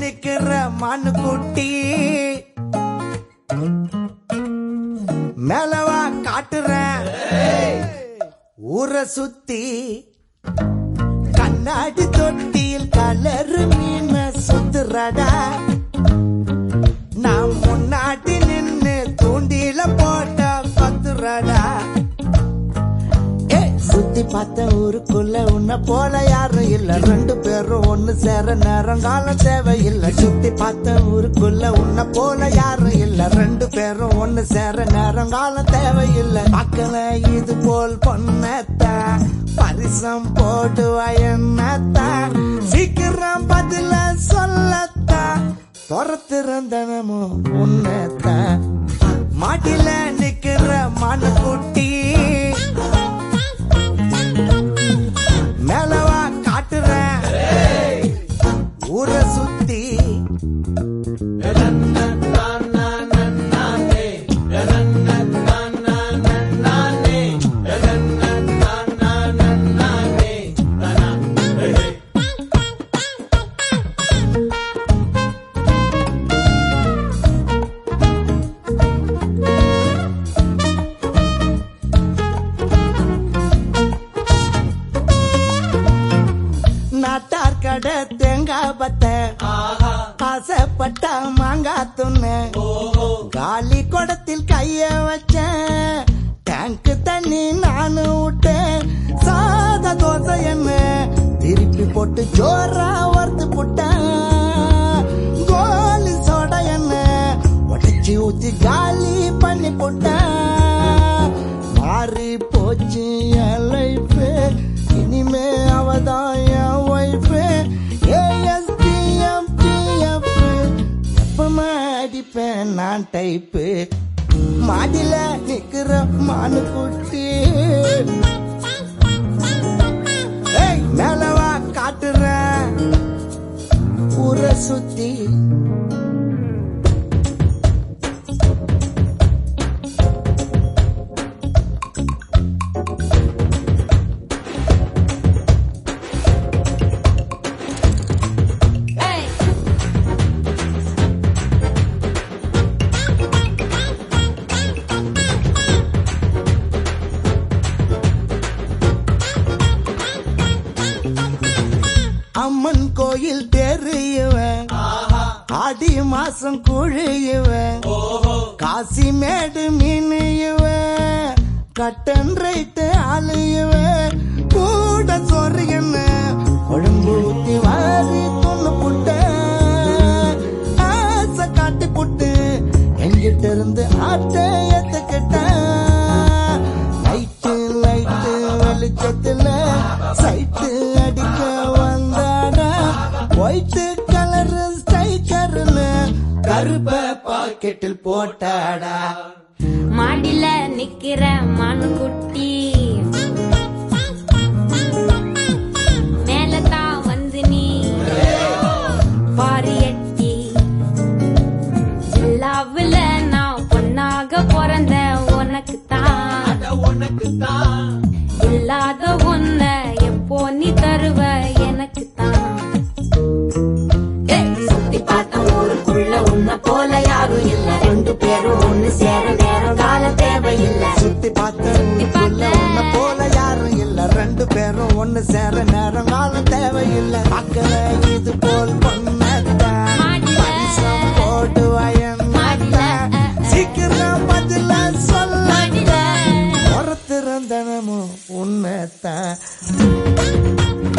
நிக்கிற மண்ணு குட்டி மேலவா காட்டுறேன் ஊரை சுத்தி கண்ணாடி தொட்டியில் கலரு மீன சுத்துறடா நான் முன்னாடி நின்னு தூண்டில போட்ட பத்துறடா ஏய், சுத்தி பார்த்த ஊருக்குள்ள உன்னை போல யாரும் இல்ல ரெண்டு பேரும் ஒண்ணு சேர நேரம் காலம் தேவையில்லை சுத்தி பார்த்த ஊருக்குள்ள உன்னை போல யாரும் இல்ல ரெண்டு பேரும் ஒண்ணு சேர நேரம் காலம் தேவையில்லை மக்கள இது போல் பொண்ணத்த பரிசம் போடுவா என்னத்த சீக்கிரம் பதில சொல்லத்த துரத்திருந்தனமும் உன்னத்த மாட்டில நிக்கிற மனுக்குட்டி மேலவா காட்டுறேன் ஊரை சுத்தி நாட்டார் கடை தேங்காய் பத்த ஆசைப்பட்ட மாங்காய் துண்ணு காலி குடத்தில் கைய வச்சேன் டேங்க் தண்ணி நானு விட்டேன் சாத தோசை என்ன திருப்பி போட்டு ஜோரா வறுத்து போட்டேன் கோலி சோடா என்ன உடச்சி ஊத்தி காலி பண்ணி போட்டேன் மாறி போச்சு என் லைஃப் இனிமே அவதான் என் ஒய்ஃப் ஏஎஸ்டிஎம் பிஎஃப் எப்பமா அடிப்பேன் நான் டைப்பு மாடில நிக்கிற மானு குட்டி ஏய், மேலவா காட்டுறேன் ஊரை சுத்தி அம்மன் கோயில் தெரியவன் ஆடி மாசம் குழியுவன் காசி மேடு மீனியுவன் கட்டன் ரைட்டு ஆளுயுவன் கூட சொரியன்னு குழம்பு ஊத்தி வாரி தொண்ணு புட்ட ஆசை காட்டி புட்டு எங்கிட்ட இருந்து ஆட்ட ஏத்துக்கிட்டேன் லைட்டு லைட்டு வெளிச்சத்துல சைட்டு அடிக்க வந்தாடா ஒயிட் கலர் ஸ்டைக்கர்னு கருப்ப பாக்கெட்டில் போட்டாடா மாடில நிக்கிற மானுக்குட்டி மேலதான் வந்து நீ பாரி எட்டி ஜில்லாவுல நான் பொண்ணாக பிறந்த உனக்கு தான் இல்லாத ஒன்ன எப்போ நீ தருவ எனக்கு தான் சுத்தி பார்த்த ஊருக்குள்ள உன்னை போல யாரும் இல்ல ரெண்டு பேரும் ஒண்ணு சேர நேரம் கால தேவையில்லை சுத்தி பார்த்த ஊருக்குள்ள உன்னை போல யாரும் இல்ல ரெண்டு பேரும் ஒண்ணு சேர நேரம் காலம் தேவையில்லை மக்கள இது போல் பொண்ணத்தான் மாடில. பரிசம் போடுவாயன் மாடில. சீக்கிரம் பதில சொல்ல மாடில. ஒருத்திருந்தனமும் உன்னத்தான்